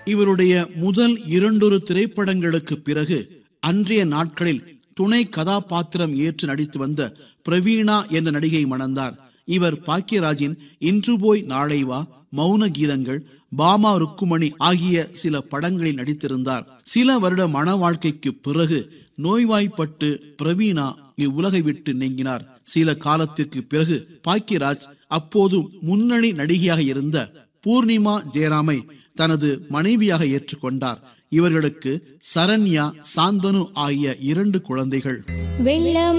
இவருடைய முதல் இரண்டொரு திரைப்படங்களுக்கு பிறகு அன்றைய நாட்களில் துணை கதாபாத்திரம் ஏற்று நடித்து வந்த பிரவீணா என்ற நடிகை மணந்தார் இவர் பாக்கியராஜின் இன்று போய் நாளை வா மௌன கீதங்கள் பாமா ருக்குமணி ஆகிய சில படங்களில் நடித்திருந்தார் சில வருட மன வாழ்க்கைக்கு பிறகு நோய்வாய்ப்பட்டு பிரவீணா இவ்வுலகை விட்டு நீங்கினார் சில காலத்திற்கு பிறகு பாக்கியராஜ் அப்போது முன்னணி நடிகையாக இருந்த பூர்ணிமா ஜெயராமை தனது மனைவியாக ஏற்றுக்கொண்டார் இவர்களுக்கு சரண்யா சாந்தனு ஆகிய இரண்டு குழந்தைகள் வெள்ளம்